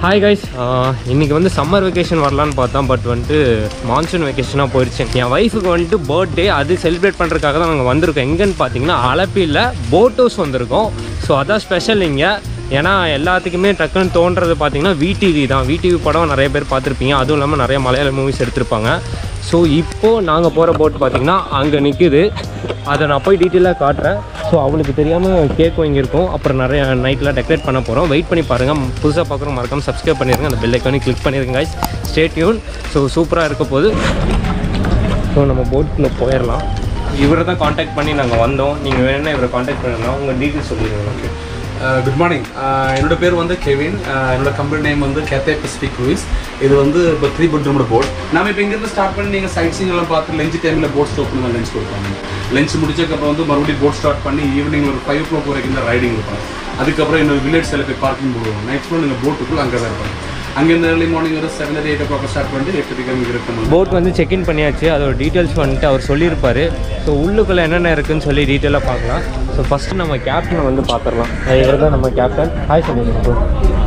Hi guys இன்னைக்கு வந்து summer vacation வரலான்னு பார்த்தோம் பட் வந்துட்டு மான்சூன் வெக்கேஷனாக போயிடுச்சு என் ஒய்ஃபுக்கு வந்துட்டு பர்த்டே அது செலிப்ரேட் பண்ணுறதுக்காக தான் நாங்கள் வந்திருக்கோம் எங்கன்னு பார்த்தீங்கன்னா அலப்பியில் போட் ஹவுஸ் வந்திருக்கோம் ஸோ அதான் ஸ்பெஷல் இங்கே ஏன்னா எல்லாத்துக்குமே டக்குன்னு தோன்றது பார்த்தீங்கன்னா விடிவி தான் விடிவி படம் நிறைய பேர் பார்த்துருப்பீங்க அதுவும் இல்லாமல் நிறைய மலையாள மூவிஸ் எடுத்திருப்பாங்க ஸோ இப்போது நாங்கள் போகிற போட் பார்த்தீங்கன்னா அங்கே நிற்குது அதை நான் போய் டீட்டெயிலாக காட்டுறேன் ஸோ அவளுக்கு தெரியாமல் கேக் வாங்கியிருக்கோம் அப்புறம் நிறைய நைட்டில் டெக்கரேட் பண்ண போகிறோம் வெயிட் பண்ணி பாருங்கள் புதுசாக பார்க்குறோம் மறக்காம சப்ஸ்கிரைப் பண்ணிடுங்க அந்த பெல் ஐக்கானே கிளிக் பண்ணிடுங்க guys stay tuned ஸோ சூப்பராக இருக்க போது ஸோ நம்ம போட்டில் போயிடலாம் இவரை தான் காண்டாக்ட் பண்ணி நாங்கள் வந்தோம் நீங்கள் வேணும்னா இவரை காண்டாக்ட் பண்ணலாம் உங்கள் டீட்டெயில்ஸ் சொல்லிடுங்க ஓகே குட் மார்னிங் என்னோட பேர் வந்து கெவின் Uh, என்னோட கம்பெனி நேம் வந்து கேத்தே பசிபிக் க்ரூஸ் இது வந்து இப்போ த்ரீ பெட்ரூமோட போட் நாம இப்போ இங்கேருந்து ஸ்டார்ட் பண்ணி நீங்கள் சைட் சீங் எல்லாம் பார்த்து லஞ்ச் டைமில் போட் ஸ்டாப் பண்ணி லஞ்ச் கொடுப்பாங்க லஞ்ச் முடிச்சதுக்கப்புறம் வந்து மறுபடியும் போட் ஸ்டார்ட் பண்ணி ஈவினிங் ஒரு ஃபைவ் ஓ கிளாக் வரைக்கும் இந்த ரைடிங் இருக்கும் அதுக்கப்புறம் இன்னொரு வில்லேஜ் சில போய் பார்க்கிங் போடுவோம் நைட் ஃபுல்லாக நீங்கள் போட்டுக்குள்ள அங்கே தான் இருப்பாங்க அங்கேருந்து ஏர்லி மார்னிங் ஒரு seven eight o'clock start பண்ணிட்டு எட்டு மணிக்கு இருக்கணும் போட் வந்து செக்இன் பண்ணியாச்சு அதோட டீட்டெயில்ஸ் வந்துட்டு அவர் சொல்லியிருப்பாரு ஸோ உள்ளுக்குள்ளே என்னென்ன இருக்குன்னு சொல்லி டீட்டெயிலாக பார்க்கலாம் ஸோ ஃபஸ்ட்டு நம்ம கேப்டனை வந்து பார்த்துடலாம் இவர் தான் நம்ம கேப்டன் ஹாய் சொல்லிடுங்க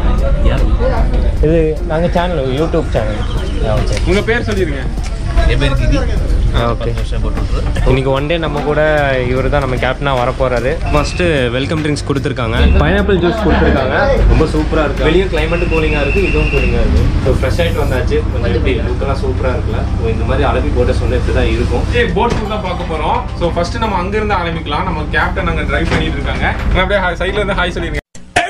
இது நாங்கள் சேனல் யூடியூப் சேனல் ஓகே உங்கள் பேர் சொல்லிடுங்க ஓகே இன்னைக்கு ஒன் டே நம்ம கூட இவர் தான் நம்ம கேப்டனாக வர போறாரு ஃபர்ஸ்ட் வெல்கம் ட்ரிங்க்ஸ் கொடுத்துருக்காங்க பைனாப்பிள் ஜூஸ் கொடுத்துருக்காங்க ரொம்ப சூப்பராக இருக்கு வெளியே கிளைமேட் கூலிங்காக இருக்கு இதுவும் கூலிங்காக இருக்கு ஸோ ஃப்ரெஷ் ஆகிட்டு வந்தாச்சு கொஞ்சம் எப்படி லுக்கெல்லாம் சூப்பராக இருக்குல்ல ஸோ இந்த மாதிரி அலப்பி போட்ட சொன்ன இப்படி தான் இருக்கும் போட் டூர் தான் பார்க்க போறோம் ஸோ ஃபர்ஸ்ட் நம்ம அங்க இருந்து ஆரம்பிக்கலாம் நம்ம கேப்டன் அங்க டிரைவ் பண்ணிட்டு இருக்காங்க நான் அப்படியே சைட்ல இருந்து ஹாய் சொல்லிருங்க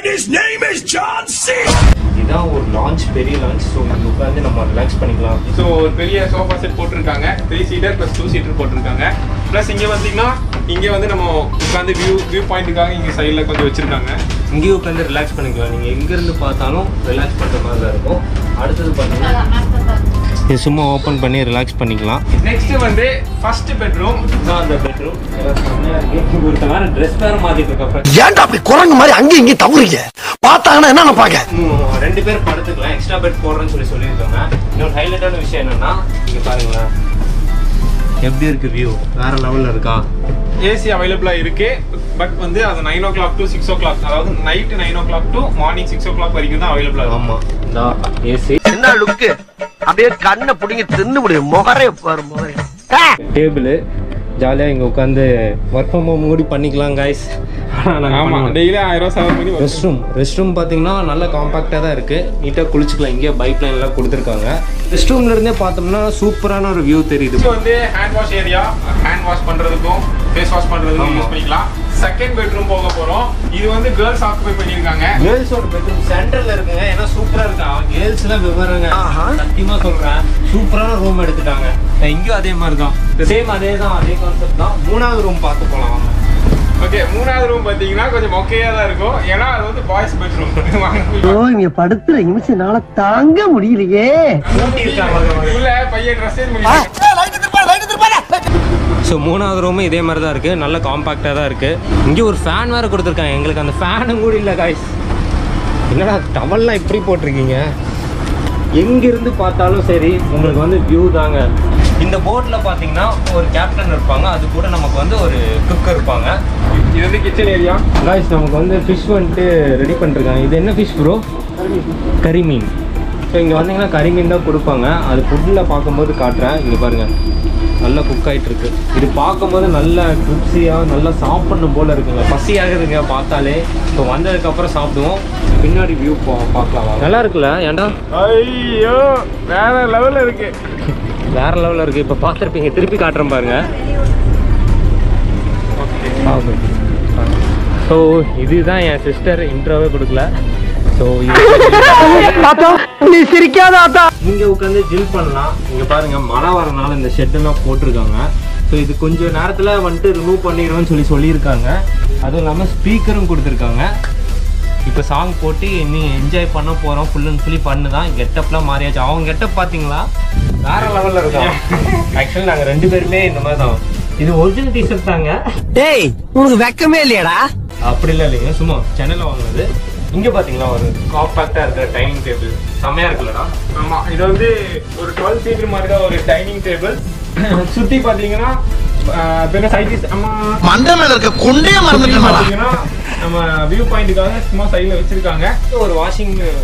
இதுதான் ஒரு லான்ச் பெரிய லான்ச் ஸோ இங்கே உட்காந்து நம்ம ரிலாக்ஸ் பண்ணிக்கலாம் ஸோ ஒரு பெரிய சோஃபா செட் போட்டிருக்காங்க three seater plus two seater போட்டிருக்காங்க ப்ளஸ் இங்க வந்தீங்கன்னா இங்க வந்து நம்ம உட்காந்து வியூ வியூ பாயிண்ட்டுக்காக இங்க சைடில் கொஞ்சம் வச்சிருக்காங்க இங்கேயும் உட்காந்து ரிலாக்ஸ் பண்ணிக்கலாம் நீங்கள் எங்கேருந்து பார்த்தாலும் ரிலாக்ஸ் பண்ணுற மாதிரி தான் இருக்கும் அடுத்தது பார்த்தீங்கன்னா இது சும்மா ஓப்பன் பண்ணி ரிலாக்ஸ் பண்ணிக்கலாம் நெக்ஸ்ட் வந்து ஃபர்ஸ்ட் பெட்ரூம் இதுதான் அந்த பெட்ரூம் செம்மையாக இருக்கு ஒருத்தன் வேறு ட்ரெஸ் வேறு மாற்றிட்டு இருக்கப்ப ஏன்டா அப்படி குரங்கு மாதிரி அங்கேயும் இங்கேயும் தவறீங்க பார்த்தாங்கன்னா என்ன நினைப்பாங்க இன்னும் ரெண்டு பேர் படுத்துக்கலாம் எக்ஸ்ட்ரா பெட் போடுறேன்னு சொல்லி சொல்லியிருக்காங்க இன்னொரு ஹைலைட்டான விஷயம் என்னன்னா இங்க பாருங்களேன் எப்படி இருக்கு வியூ வேற லெவல்ல இருக்கா ஏசி அவைலபிளா இருக்கு பட் வந்து அது nine o'clock to six o'clock அதாவது night nine o'clock to morning six o'clock வரைக்கும் தான் அவைலபிளா இருக்கும் ஆமா இந்த ஏசி என்ன லுக்கு அப்படியே கண்ணை பிடிங்க தின்னு முடியும் முகரே பாரு முகரே டேபிள் ஜாலியாக இங்கே உட்காந்து ஒர்க் ஃப்ரம் ஹோம் கூடி பண்ணிக்கலாம் காய்ஸ் ஆமா டெய்லி ஆயிரம் ரூபாய் செலவு பண்ணி ரெஸ்ட் ரூம் ரெஸ்ட் ரூம் பார்த்தீங்கன்னா நல்ல காம்பாக்டாக தான் இருக்குது நீட்டாக குளிச்சுக்கலாம் இங்கே பைப் லைன்லாம் கொடுத்துருக்காங்க ரெஸ்ட் ரூம்ல இருந்தே பார்த்தோம்னா சூப்பரான ஒரு வியூ தெரியுது இது வந்து hand wash area hand wash பண்றதுக்கும் ஃபேஸ் வாஷ் பண்றதுக்கும் யூஸ் பண்ணிக்கலாம் செகண்ட் பெட்ரூம் போக போறோம் இது வந்து கேர்ள்ஸ் ஆக்குபை பண்ணிருக்காங்க கேர்ள்ஸோட பெட்ரூம் சென்டர்ல இருக்குங்க ஏன்னா சூப்பரா இருக்கா கேர்ள்ஸ் எல்லாம் விவரங்க சத்தியமா சொல்றேன் சூப்பரான ரூம் எடுத்துட்டாங்க இங்கேயும் அதே மாதிரி தான் சேம் அதே தான் அதே கான்செப்ட் தான் மூணாவது ரூம் பார்த்து போலாம் வாங்க. ஓகே மூணாவது ரூம் பாத்தீங்கன்னா கொஞ்சம் மொக்கையா தான் இருக்கும் ஏன்னா அது வந்து பாய்ஸ் பெட்ரூம் இங்க படுத்துற நிமிஷம் என்னால தாங்க முடியலையே பூட்டி இருக்காங்க உள்ள பையன் ட்ரெஸ் சேஞ்ச் பண்ணி ஸோ மூணாவது ரூமும் இதே மாதிரி தான் இருக்குது நல்ல காம்பாக்டாக தான் இருக்குது இங்கே ஒரு ஃபேன் வேறு கொடுத்துருக்காங்க எங்களுக்கு அந்த ஃபேனும் கூட இல்லை காய்ஸ் என்னடா டவல்லாம் இப்படி போட்டிருக்கீங்க எங்கிருந்து பார்த்தாலும் சரி உங்களுக்கு வந்து வியூ தாங்க இந்த போட்டில் பார்த்தீங்கன்னா ஒரு கேப்டன் இருப்பாங்க அது கூட நமக்கு வந்து ஒரு குக் இருப்பாங்க இது வந்து கிச்சன் ஏரியா காய்ஸ் நமக்கு வந்து ஃபிஷ் வந்துட்டு ரெடி பண்ணிருக்காங்க இது என்ன ஃபிஷ் ப்ரோ கரிமீன் ஸோ இங்கே வந்தீங்கன்னா கரிமீன் தான் கொடுப்பாங்க அது ஃபுட்டில் பார்க்கும்போது காட்டுறேன் இங்கே பாருங்கள் நல்லா குக் ஆகிட்டு இருக்கு இது பார்க்கும்போது நல்ல கிரிப்ஸியாக நல்லா சாப்பிடணும் போல இருக்குங்க பசி ஆகுதுங்க பார்த்தாலே ஸோ வந்ததுக்கப்புறம் சாப்பிடுவோம் பின்னாடி வியூ போ பார்க்கலாம் வாங்க. நல்லா இருக்குல்ல ஏன்டா ஐயோ வேற லெவல்ல இருக்கு வேற லெவலில் இருக்குது இப்போ பார்த்துருப்பீங்க திருப்பி காட்டுறேன் பாருங்க ஸோ இதுதான் என் சிஸ்டர் இன்ட்ரோவே கொடுக்கல ஸோ நீ சிரிக்காத ஆத்தா இங்கே உட்காந்து ஜில் பண்ணலாம் இங்கே பாருங்க மழை வரனால இந்த ஷெட்டெல்லாம் போட்டிருக்காங்க ஸோ இது கொஞ்சம் நேரத்தில் வந்துட்டு ரிமூவ் பண்ணிடுவோம்னு சொல்லி சொல்லியிருக்காங்க அதுவும் இல்லாமல் ஸ்பீக்கரும் கொடுத்துருக்காங்க இப்போ சாங் போட்டு இனி என்ஜாய் பண்ண போகிறோம் ஃபுல் அண்ட் ஃபுல்லி பண்ணு தான் கெட்டப்லாம் மாறியாச்சு அவங்க கெட்டப் பார்த்தீங்களா வேற லெவலில் இருக்கும் ஆக்சுவலி நாங்கள் ரெண்டு பேருமே இந்த மாதிரி தான் இது ஒரிஜினல் டிஷர்ட் தாங்க டேய் உனக்கு வெக்கமே இல்லையாடா அப்படி இல்லை இல்லைங்க சும்மா சென்னையில் வாங்கினது இங்கே பார்த்தீங்களா ஒரு காம்பாக்டாக இருக்கிற டைனிங் டேபிள் செம்மையாக இருக்குல்லடா ஆமா இது வந்து ஒரு டுவெல் சீட்டர் மாதிரி தான் ஒரு டைனிங் டேபிள் சுத்தி பாத்தீங்கன்னா சைடிஸ் அம்மா மண்டை மேல இருக்க கொண்டே சுத்தி பாத்தீங்கன்னா நம்ம வியூ பாயிண்ட்டுக்காக சும்மா சைடுல வச்சிருக்காங்க ஒரு வாஷிங்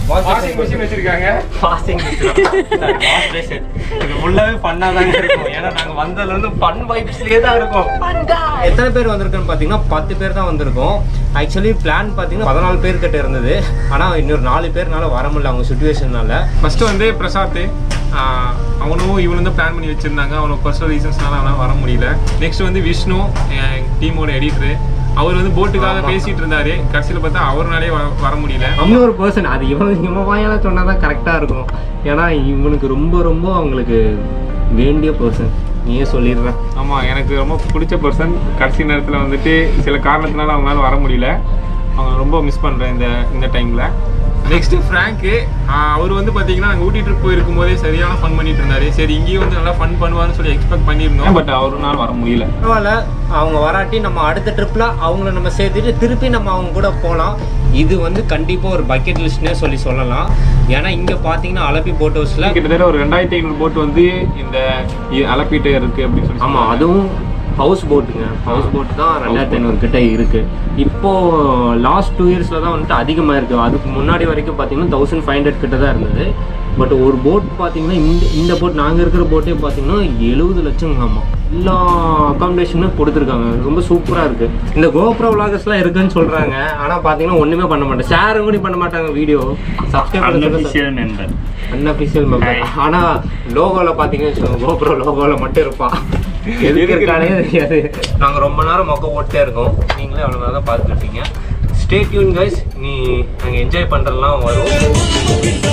வாஷிங் மிஷின் வச்சிருக்காங்க வாஷிங் வாஷ் பேஷன் இது ஃபுல்லாவே ஃபன்னாக தாங்க இருக்கும் ஏன்னா நாங்கள் வந்ததுலேருந்து ஃபன் வைப்ஸ்லேயே தான் இருக்கோம் எத்தனை பேர் வந்திருக்குன்னு பார்த்தீங்கன்னா பத்து பேர் தான் வந்திருக்கோம் ஆக்சுவலி பிளான் பார்த்தீங்கன்னா பதினாலு பேர் கிட்ட இருந்தது ஆனால் இன்னொரு நாலு பேர்னால வர முடியல அவங்க சுச்சுவேஷனால ஃபர்ஸ்ட் வந்து பிரசாத் ஆஹ் அவனும் இவனும் தான் பிளான் பண்ணி வச்சிருந்தாங்க அவனுக்கு பர்சனல் ரீசன்ஸ்னால அவனால் வர முடியல நெக்ஸ்ட் வந்து விஷ்ணு என் டீமோட எடிட்டரு அவர் வந்து போட்டுக்காக பேசிட்டு இருந்தாரு கடைசியில் பார்த்தா அவர்னாலே வர வர முடியல இன்னொரு பர்சன் அது இவன் இவன் வாயால சொன்னா தான் கரெக்டாக இருக்கும் ஏன்னா இவனுக்கு ரொம்ப ரொம்ப அவங்களுக்கு வேண்டிய பர்சன் நீயே சொல்லிடுறேன் ஆமாம் எனக்கு ரொம்ப பிடிச்ச பர்சன் கடைசி நேரத்தில் வந்துட்டு சில காரணத்தினால அவங்களால வர முடியல அவங்க ரொம்ப மிஸ் பண்ணுறேன் இந்த இந்த டைமில் நெக்ஸ்ட் ஃப்ராங்க்கு அவர் வந்து பார்த்தீங்கன்னா நாங்கள் ஊட்டி ட்ரிப் போயிருக்கும் போதே சரியான ஃபன் பண்ணிட்டு இருந்தாரு சரி இங்கேயும் வந்து நல்லா ஃபன் பண்ணுவார்னு சொல்லி எக்ஸ்பெக்ட் பண்ணியிருந்தோம் பட் அவருனால வர முடியல பரவாயில்ல அவங்க வராட்டி நம்ம அடுத்த ட்ரிப்ல அவங்கள நம்ம சேர்த்துட்டு திருப்பி நம்ம அவங்க கூட போகலாம் இது வந்து கண்டிப்பாக ஒரு பக்கெட் லிஸ்ட்னே சொல்லி சொல்லலாம் ஏன்னா இங்கே பார்த்தீங்கன்னா அலப்பி போட் ஹவுஸில் கிட்டத்தட்ட ஒரு ரெண்டாயிரத்தி ஐநூறு போட் வந்து இந்த இ- அலப்பிட்டு இருக்கு அப்படின்னு சொல்லி ஆமாம் அதுவும் ஹவுஸ் போட்டுங்க ஹவுஸ் போட் தான் ரெண்டாயிரத்தி ஐநூறு கிட்ட இருக்கு இப்போ லாஸ்ட் டூ இயர்ஸில் தான் வந்துட்டு அதிகமாக இருக்கு அதுக்கு முன்னாடி வரைக்கும் பார்த்தீங்கன்னா தௌசண்ட் ஃபைவ் ஹண்ட்ரட் கிட்ட தான் இருந்தது பட் ஒரு போட் பார்த்தீங்கன்னா இந்த இந்த போட் நாங்கள் இருக்கிற போட்டே பார்த்தீங்கன்னா எழுபது லட்சம் ஆமாம் எல்லா அகாமடேஷனுமே கொடுத்துருக்காங்க ரொம்ப சூப்பராக இருக்கு இந்த கோப்ரோ விளாகர்ஸ்லாம் இருக்குன்னு சொல்கிறாங்க ஆனால் பார்த்தீங்கன்னா ஒன்றுமே பண்ண மாட்டேன் ஷேரும் கூட பண்ண மாட்டாங்க வீடியோ சப்ஸ்கிரைப் நண்பர் அன்அஃபிஷியல் மெம்பர் ஆனா லோகோல பாத்தீங்கன்னா கோப்ரோ லோகோல மட்டும் இருப்பான் எதுக்கு இருக்கானே தெரியாது நாங்க ரொம்ப நேரம் மொக்க ஓட்டே இருக்கோம் நீங்களே அவ்வளவு நேரம் தான் பார்த்துருப்பீங்க ஸ்டே டியூன் கைஸ் நீ நாங்க என்ஜாய் பண்றதெல்லாம் வரும்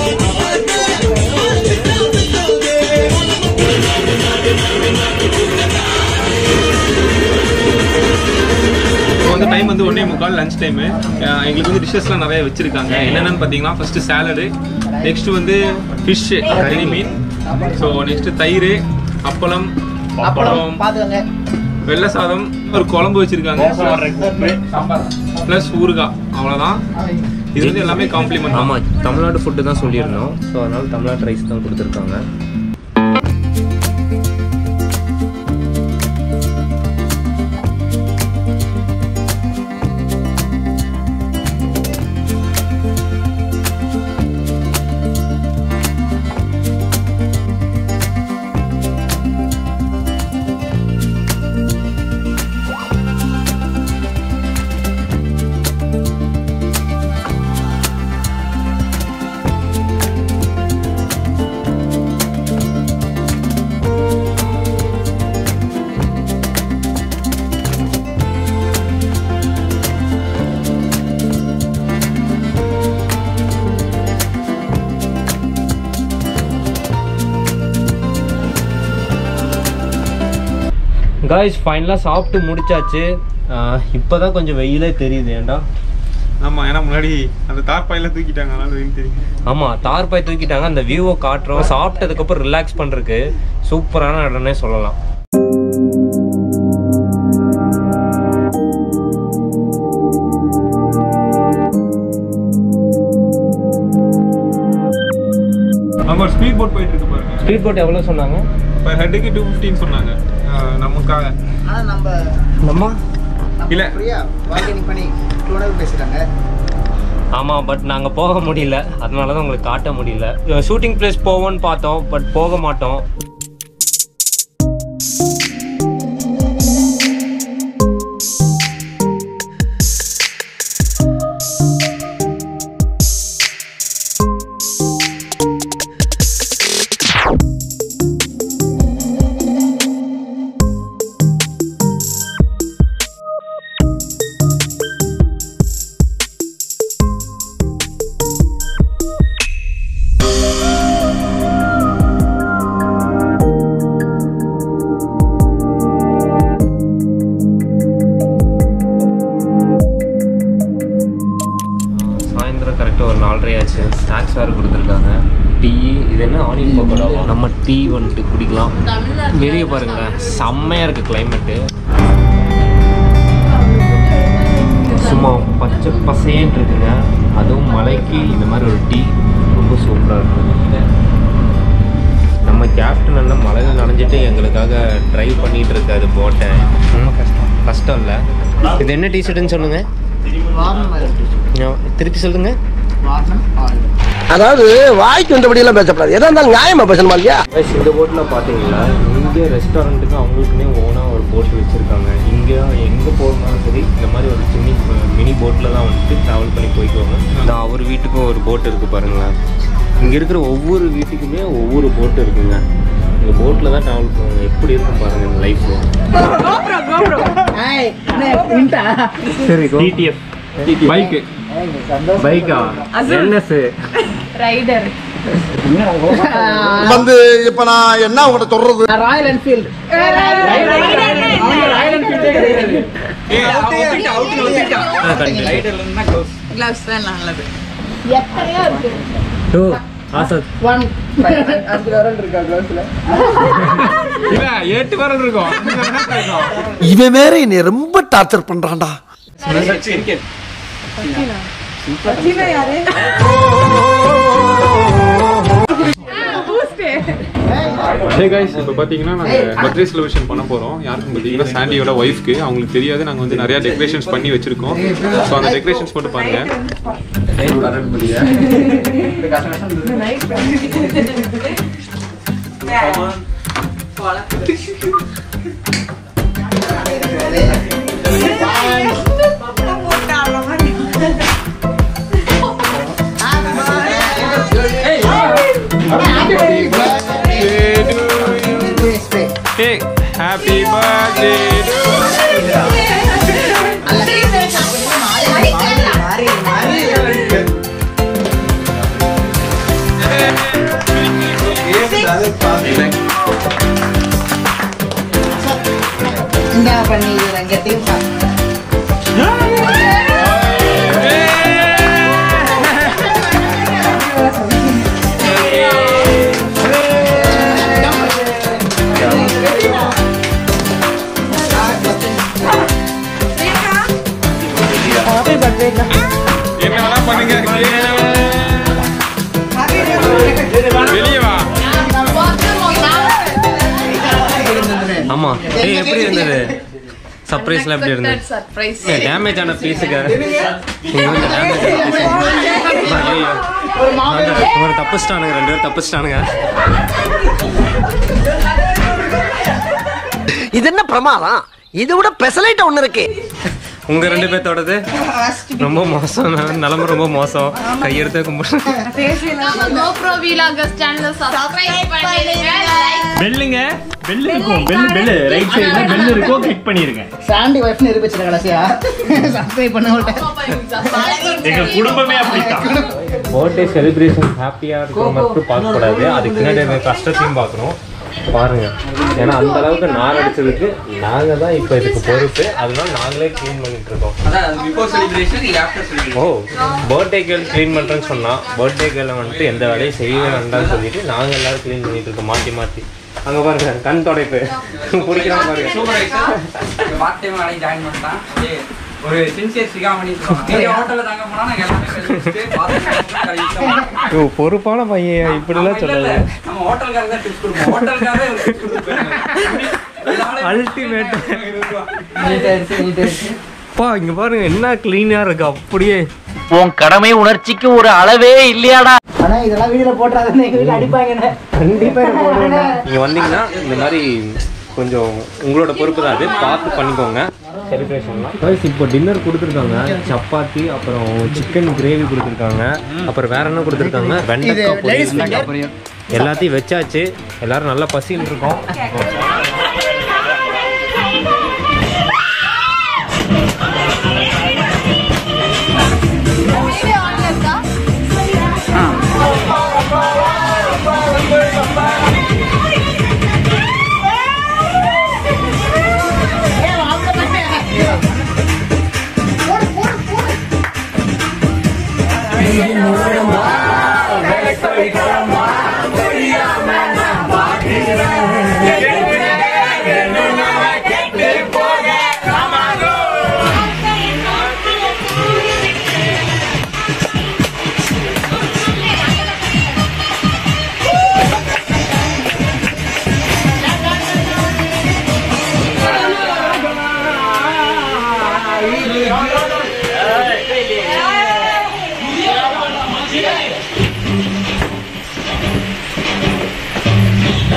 இப்போ வந்து டைம் வந்து ஒன்னே முக்கால் லஞ்ச் டைமு எங்களுக்கு வந்து டிஷ்ஷஸ்லாம் நிறைய வச்சிருக்காங்க என்னென்னு பார்த்தீங்கன்னா ஃபர்ஸ்ட் சாலடு நெக்ஸ்ட் வந்து ஃபிஷ் கறி மீன் ஸோ நெக்ஸ்ட் தயிர் அப்பளம் அப்புறம் வெள்ளை சாதம் ஒரு குழம்பு வச்சிருக்காங்க ப்ளஸ் ஊறுகாய் அவ்வளோதான் இது வந்து எல்லாமே காம்ப்ளிமெண்ட் ஆமா தமிழ்நாடு ஃபுட்டு தான் சொல்லியிருந்தோம் ஸோ அதனால தமிழ்நாடு ரைஸ் தான் கொடுத்துருக்காங்க காய்ஸ் ஃபைனலாக சாப்பிட்டு முடிச்சாச்சு இப்போ தான் கொஞ்சம் வெயிலே தெரியுது ஏன்டா ஆமாம் ஏன்னா முன்னாடி அந்த தார்பாயில தூக்கிட்டாங்க அதனால வெயில் தெரியும் ஆமாம் தார்பாய் தூக்கிட்டாங்க அந்த வியூவை காட்டுறோம் சாப்பிட்டதுக்கப்புறம் ரிலாக்ஸ் பண்ணுறதுக்கு சூப்பரான இடம்னே சொல்லலாம் அங்கே ஒரு ஸ்பீட் போட் போயிட்டு இருக்கு பாருங்க ஸ்பீட் போட் எவ்வளோ சொன்னாங்க பர் ஹெட்டுக்கு டூ ஃபிஃப்டின்னு சொன்னாங்க ஆஹ் நமக்காக ஆனா நம்ம நம்ம இல்ல. ஃப்ரீயா பார்கெனிங் பண்ணி டூ ஹண்ட்ரட் பேசுறாங்க ஆமாம் பட் நாங்கள் போக முடியல அதனால தான் உங்களுக்கு காட்ட முடியல ஷூட்டிங் பிளேஸ் போவோம்னு பார்த்தோம் பட் போக மாட்டோம் சாயந்தரம் கரெக்டாக ஒரு நாலரை ஆச்சு ஸ்நாக்ஸ் வேறு கொடுத்துருக்காங்க டீ இது என்ன ஆனியன் பக்கோடாவா நம்ம டீ வந்துட்டு குடிக்கலாம் வெளியே பாருங்களேன் செம்மையாக இருக்குது கிளைமேட்டு சும்மா பச்சை பசேன்னு இருக்குங்க அதுவும் மலைக்கு இந்த மாதிரி ஒரு டீ ரொம்ப சூப்பராக இருக்கும் நம்ம கேப்டன் எல்லாம் மலையில் நனைஞ்சிட்டு எங்களுக்காக ட்ரைவ் பண்ணிட்டு இருக்காரு போட்டை ரொம்ப கஷ்டம் கஷ்டம் இல்லை இது என்ன டீ ஷர்ட்டுன்னு சொல்லுங்கள் வாரணம் திருப்பி சொல்லுங்கள் வாரணம் ஆள் அதாவது வாய்க்கு வந்தபடி எல்லாம் பேசப்படாது எதா இருந்தாலும் நியாயமா பேசணுமா இல்லையா Guys, இந்த போட்டில் பார்த்தீங்களா இங்கே ரெஸ்டாரண்ட்டுக்கு அவங்களுக்குன்னே ஓனாக ஒரு போட் வச்சுருக்காங்க இங்கே எங்கே போகணும்னாலும் சரி இந்த மாதிரி ஒரு சின்ன மினி போட்டில் தான் வந்துட்டு ட்ராவல் பண்ணி போய்க்குவாங்க இந்த அவர் வீட்டுக்கும் ஒரு போட் இருக்குது பாருங்களேன் இங்கே இருக்கிற ஒவ்வொரு வீட்டுக்குமே ஒவ்வொரு போட் இருக்குங்க இந்த போட்டில் தான் ட்ராவல் பண்ணுவாங்க எப்படி இருக்கும் பாருங்கள் இந்த லைஃப்பில் ஹாய் அண்ணே இன்டா சரி டிடிஎஃப் பைக்கு பைக்கா என்எஸ் ரைடர் வந்து இப்ப நான் என்ன உங்கள்கிட்ட சொல்றது ராயல் என்ஃபீல்டு ராயல் என்ஃபீல்டே கிடையாது கிளவுஸ் தான் நல்லது எத்தனையோ இருக்கு ஓ ஆசாத் ஒன் அஞ்சு வரல் இருக்கா க்ளவுஸ்ல இல்ல எட்டு வரல் இருக்கும் இவன் வேற என்னை ரொம்ப டார்ச்சர் பண்றான்டா ஹே கைஸ் இப்போ பார்த்தீங்கன்னா நாங்கள் பர்த்டே செலிப்ரேஷன் பண்ண போகிறோம் யாருக்கும் பார்த்தீங்கன்னா சாண்டியோட ஒய்ஃப்க்கு அவங்களுக்கு தெரியாது நாங்கள் வந்து நிறைய டெக்கரேஷன்ஸ் பண்ணி வச்சிருக்கோம் ஸோ அந்த டெக்கரேஷன்ஸ் மட்டும் பாருங்க ஹே ஹாப்பி பர்த்டே இந்த பண்ணிடுறேன் கெட்டிங் என்ன வேணா பண்ணுங்க வெளியே வா ஆமாம் ஏய் எப்படி இருந்தது சர்ப்ரைஸ்லாம் எப்படி இருந்தது சர்ப்ரைஸ் டேமேஜ் ஆன பீஸுக்கு இங்க வந்து டேமேஜ் ஆன பீஸ் இவங்க தப்பிச்சிட்டானுங்க ரெண்டு பேரும் தப்பிச்சிட்டானுங்க இது என்ன பிரமாதம் இதை விட பெசலைட்ட ஒண்ணு இருக்கு உங்க ரெண்டு பேர்த்தோடது ரொம்ப மோசம் நிலமை ரொம்ப மோசம் கையெடுத்து கும்பிட்டு நம்ம GoPro vloggers channel subscribe பண்ணிடுங்க பெல்லுங்க பெல் இருக்கும் பெல் பெல் ரைட் சைடுல பெல் இருக்கும் கிளிக் பண்ணிருங்க சாண்டி ஒய்ஃப் நிரூபிச்சிருக்க கடைசியா சப்ஸ்கிரைப் பண்ண எங்க குடும்பமே அப்படித்தான் பர்த்டே செலிப்ரேஷன் ஹாப்பியாக இருக்கிற மட்டும் பார்க்கக்கூடாது அதுக்கு பின்னாடி இருக்க கஷ்டத்தையும் பார்க்கணும் பாருங்க ஏன்னா அந்த அளவுக்கு நார் அடிச்சதுக்கு நாங்க தான் இப்போ இதுக்கு பொறுப்பு அதனால நாங்களே க்ளீன் பண்ணிட்டு இருக்கோம் before celebration after celebration oh birthday girl clean பண்ணுறேன்னு சொன்னால் பர்த்டே கேர்ளை வந்துட்டு எந்த வேலையும் செய்யவே வேண்டாம்னு சொல்லிட்டு நாங்கள் எல்லாரும் க்ளீன் பண்ணிட்டு இருக்கோம் மாற்றி மாற்றி அங்கே பாருங்க கண் தொடைப்பு பிடிக்கிறான் பாருங்க சூப்பர் பார்ட் டைம் வேலைக்கு ஜாயின் பண்ணிட்டான் ஏய், ஒரு சின்சியர் சிகாமணி சொல்லுவாங்க நீங்க ஹோட்டல்ல தாங்க போனா நாங்க எல்லாமே கழிச்சுட்டு பாத்ரூம் ஓ பொறுப்பான பையன் இப்படிலாம் சொல்லாது நம்ம ஹோட்டல்காரங்க தான் டிப்ஸ் கொடுப்போம் ஹோட்டல்காரே ஒரு டிப்ஸ் கொடுப்பாங்க அல்டிமேட் பா இங்க பாருங்க என்ன கிளீனா இருக்கு அப்படியே உன் கடமை உணர்ச்சிக்கு ஒரு அளவே இல்லையாடா ஆனா இதெல்லாம் வீடியோல போட்டாதான் எங்க வீட்டுல அடிப்பாங்க கண்டிப்பா நீங்க வந்தீங்கன்னா இந்த மாதிரி கொஞ்சம் உங்களோட பொறுப்பு தான் அது பார்த்து பண்ணிக்கோங்க செலிப்ரேஷன்லாம் இப்போ டின்னர் கொடுத்துருக்காங்க சப்பாத்தி அப்புறம் சிக்கன் கிரேவி கொடுத்துருக்காங்க அப்புறம் வேற என்ன கொடுத்துருக்காங்க வெண்டைக்காய் பொரியல் எல்லாத்தையும் வச்சாச்சு எல்லாரும் நல்லா பசியில் இருக்கோம்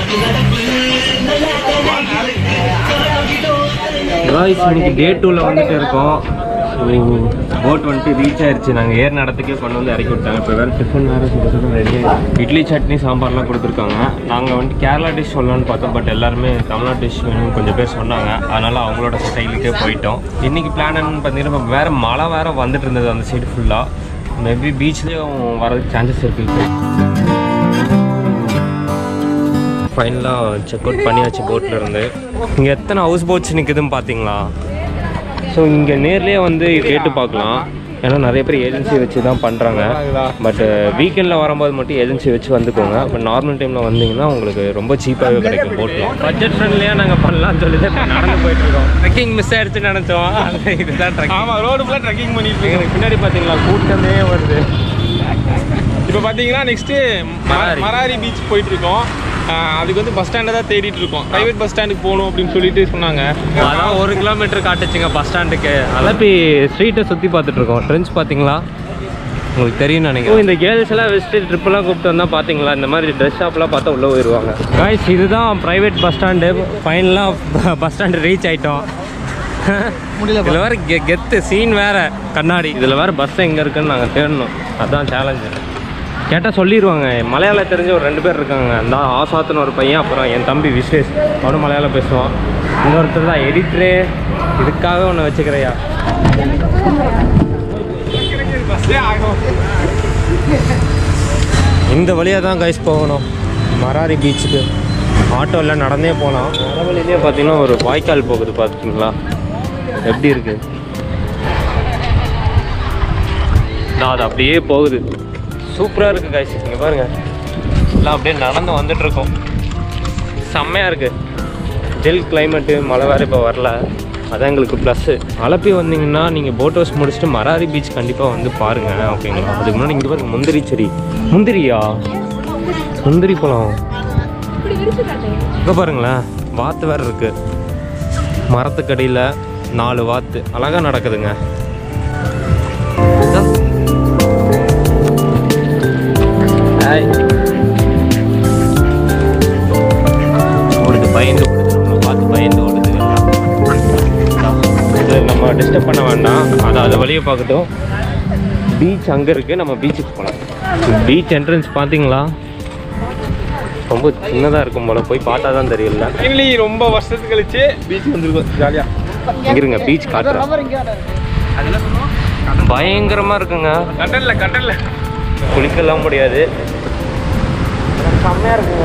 காய்ஸ் இன்னைக்கு டே டூவில் வந்துட்டு இருக்கோம் போட் வந்துட்டு ரீச் ஆயிருச்சு நாங்கள் ஏர் நடத்துக்கே கொண்டு வந்து இறக்கி விட்டாங்க இப்போ வேறு டிஃபன் வேறு சுடுறது ரெடி இட்லி சட்னி சாம்பார்லாம் கொடுத்துருக்காங்க நாங்கள் வந்துட்டு கேரளா டிஷ் சொல்லலாம்னு பார்த்தோம் பட் எல்லாருமே தமிழ்நாடு டிஷ் வேணும்னு கொஞ்சம் பேர் சொன்னாங்க அதனால் அவங்களோட ஸ்டைலுக்கே போயிட்டோம் இன்னைக்கு பிளான் என்னன்னு பார்த்தீங்கன்னா இப்போ வேறு மழை வேறு வந்துட்டு இருந்தது அந்த சைடு ஃபுல்லாக மேபி பீச்லேயும் வரதுக்கு சான்சஸ் இருக்குது ஃபைனலாக செக் அவுட் பண்ணியாச்சு போட்டில் இருந்து இங்கே எத்தனை ஹவுஸ் போட்ஸ் நிற்குதுன்னு பார்த்தீங்களா ஸோ இங்கே நேர்லேயே வந்து கேட்டு பார்க்கலாம் ஏன்னா நிறைய பேர் ஏஜென்சி வச்சு தான் பண்ணுறாங்க பட் வீக்கெண்டில் வரும்போது மட்டும் ஏஜென்சி வச்சு வந்துக்கோங்க பட் நார்மல் டைமில் வந்தீங்கன்னா உங்களுக்கு ரொம்ப சீப்பாகவே கிடைக்கும் போட்டில் பட்ஜெட் ஃப்ரெண்ட்லியாக நாங்கள் பண்ணலாம்னு சொல்லி தான் இப்ப நடந்து போயிட்டு இருக்கோம் ட்ரெக்கிங் மிஸ் ஆயிடுச்சுன்னு நினச்சோம் அது இதுதான் ட்ரெக்கிங் ஆமா ரோடு ஃபுல்லாக ட்ரெக்கிங் பண்ணிட்டு இருக்கேன் எங்களுக்கு பின்னாடி பார்த்தீங்களா கூட்டமே வருது இப்போ பார்த்தீங்கன்னா நெக்ஸ்ட்டு மராரி. மராரி பீச் போயிட்டு இருக்கோம் ஆஹ் அதுக்கு வந்து பஸ் ஸ்டாண்டை தான் தேடிட்டு இருக்கோம் பிரைவேட் பஸ் ஸ்டாண்டுக்கு போகணும் அப்படின்னு சொல்லிட்டு சொன்னாங்க அதான் ஒரு கிலோமீட்டர் காட்டுச்சுங்க பஸ் ஸ்டாண்டுக்கு அலப்பி ஸ்ட்ரீட்டை சுற்றி பார்த்துட்டு இருக்கோம் ட்ரெண்ட்ஸ் பார்த்தீங்களா உங்களுக்கு தெரியும் நினைக்கிறேன் இந்த கேர்ள்ஸ் எல்லாம் வெஸ்ட்டு ட்ரிப்பெல்லாம் கூப்பிட்டு வந்தால் பார்த்தீங்களா இந்த மாதிரி ட்ரெஸ் ஷாப்லாம் பார்த்தா உள்ளே போயிடுவாங்க காய்ஸ் இதுதான் ப்ரைவேட் பஸ் ஸ்டாண்டு ஃபைனலாக பஸ் ஸ்டாண்டு ரீச் ஆயிட்டோம் இதில் வேறு கெ கெத்து சீன் வேறு கண்ணாடி இதில் வேறு பஸ் எங்கே இருக்குன்னு நாங்கள் தேடணும் அதுதான் சேலஞ்சு கேட்டால் சொல்லிடுவாங்க மலையாளம் தெரிஞ்ச ஒரு ரெண்டு பேர் இருக்காங்க அந்த ஆசாத்துன்னு ஒரு பையன் அப்புறம் என் தம்பி விஸ்வேஷ் அவனும் மலையாளம் பேசுவான் இன்னொருத்தர் தான் எடிட்டரே இதுக்காக ஒன்று வச்சுக்கிறையா பஸ்ஸே ஆகும் இந்த வழியாக தான் கைஸ் போகணும் மராரி பீச்சுக்கு ஆட்டோவில் நடந்தே போகலாம் வர வழியிலே பார்த்தீங்கன்னா ஒரு வாய்க்கால் போகுது பார்த்துக்கிங்களா எப்படி இருக்கு நான் அது அப்படியே போகுது சூப்பராக இருக்குது கைஸ் இங்கே பாருங்க எல்லாம் அப்படியே நடந்து வந்துட்டு இருக்கோம் செம்மையாக இருக்குது ஜெல் கிளைமேட்டு மழை வேறு இப்போ வரல அதான் எங்களுக்கு ப்ளஸ்ஸு அலப்பி வந்தீங்கன்னா நீங்கள் போட் ஹவுஸ் முடிச்சுட்டு மராரி பீச் கண்டிப்பாக வந்து பாருங்கள் ஓகேங்களா அதுக்கு முன்னாடி இங்கே பாருங்க முந்திரி செடி முந்திரியா முந்திரி பழம் இங்கே பாருங்களேன் வாத்து வேறு இருக்குது மரத்துக்கடியில் நாலு வாத்து அழகாக நடக்குதுங்க இதோ. ஹாய் ஓடுது பயந்து ஓடுது நம்மளை பார்த்து பயந்து ஓடுது எல்லாம். இது நம்ம டிஸ்டர்ப் பண்ண வேண்டாம் அதை அதை வழியை பார்க்கட்டும் பீச் அங்கே இருக்குது நம்ம பீச்சுக்கு போகலாம் பீச் என்ட்ரன்ஸ் பார்த்தீங்களா ரொம்ப சின்னதாக இருக்கும் போல போய் பார்த்தா தான் தெரியல ஃபைனலி ரொம்ப வருஷத்துக்கு கழிச்சு பீச் வந்திருக்கோம் ஜாலியாக இருங்க பீச் காட்டுறேன் பயங்கரமாக இருக்குங்க கடல்ல கடல்ல குளிக்கலாம் முடியாது செம்மையாக இருக்குங்க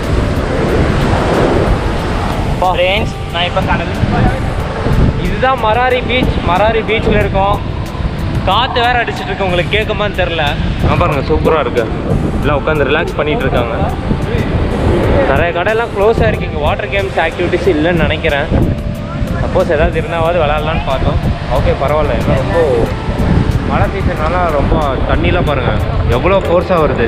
நான் இப்போ கடல் இதுதான் மராரி பீச் மராரி பீச்சில் இருக்கோம் காற்று வேற அடிச்சிட்டு இருக்கு உங்களுக்கு கேட்குமான்னு தெரில ஆ பாருங்க சூப்பராக இருக்கு எல்லாம் உட்காந்து ரிலாக்ஸ் பண்ணிட்டு இருக்காங்க நிறைய கடையெல்லாம் க்ளோஸ் ஆயிருக்கு இங்கே வாட்டர் கேம்ஸ் ஆக்டிவிட்டிஸ் இல்லைன்னு நினைக்கிறேன் சப்போஸ் ஏதாவது இருந்தாவது விளாட்லான்னு பார்த்தோம் ஓகே பரவாயில்ல ஏன்னா ரொம்ப மழை சீசன்னால ரொம்ப தண்ணிலாம் பாருங்கள் எவ்வளோ ஃபோர்ஸாக வருது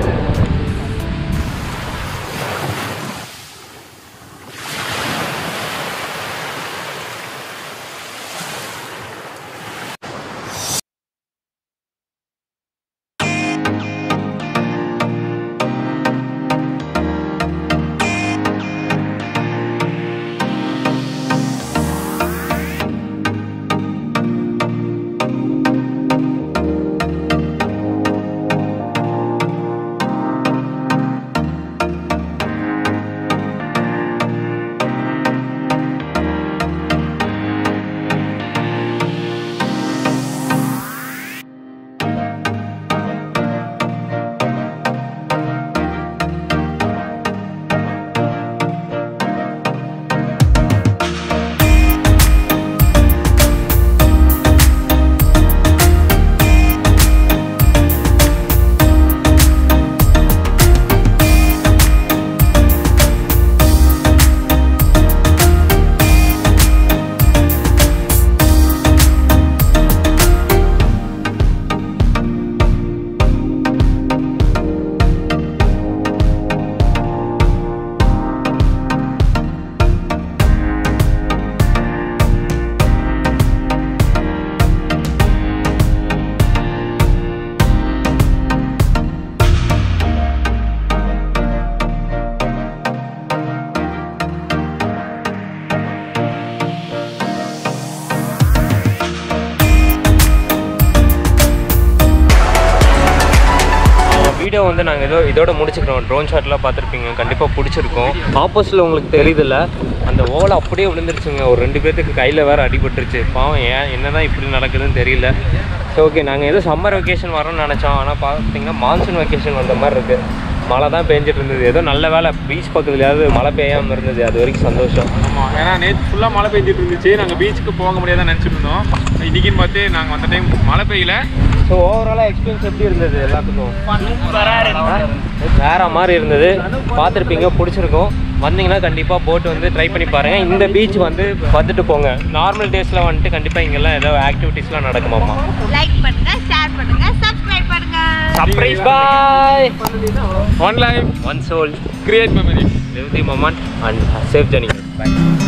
வந்து நாங்கள் ஏதோ இதோட முடிச்சுக்கிறோம் ட்ரோன் ஷாட்லாம் பார்த்துருப்பீங்க கண்டிப்பாக பிடிச்சிருக்கோம் ஆப்போசிட்டில் உங்களுக்கு தெரியுதுல்ல அந்த ஓலை அப்படியே விழுந்துருச்சுங்க ஒரு ரெண்டு பேர்த்துக்கு கையில் வேறு அடிபட்டுருச்சு பாவம் ஏன் என்னதான் இப்படி நடக்குதுன்னு தெரியல ஸோ ஓகே நாங்கள் ஏதோ சம்மர் வெக்கேஷன் வரோம்னு நினச்சோம் ஆனால் பார்த்தீங்கன்னா மான்சூன் வெக்கேஷன் வந்த மாதிரி இருக்குது மழை தான் பெஞ்சிட்டு இருந்தது ஏதோ நல்ல வேலை பீச் பக்கத்துலயாவது மழை பெய்யாமல் இருந்தது அது வரைக்கும் சந்தோஷம் ஆமாம் ஏன்னா நேற்று ஃபுல்லாக மழை பெஞ்சிட்டு இருந்துச்சு நாங்கள் பீச்சுக்கு போக முடியாதுன்னு நினச்சிட்டு இருந்தோம் இன்னைக்குன்னு பார்த்து நாங்கள் அந்த டைம் மழை பெய்யல ஸோ ஓவராலாக எக்ஸ்பீரியன்ஸ் எப்படி இருந்தது எல்லாத்துக்கும் வேற மாதிரி இருந்தது பார்த்துருப்பீங்க பிடிச்சிருக்கும் வந்தீங்கன்னா கண்டிப்பாக போட் வந்து ட்ரை பண்ணி பாருங்கள் இந்த பீச் வந்து வந்துட்டு போங்க நார்மல் டேஸில் வந்துட்டு கண்டிப்பாக இங்கெல்லாம் ஏதோ ஆக்டிவிட்டீஸ்லாம் நடக்குமாமா லைக் பண்ணுங்க ஷேர் பண்ணுங்க சப்ஸ்கிரைப் பண்ணுங்க surprise boy one life one soul create memories live the moment and save journey bye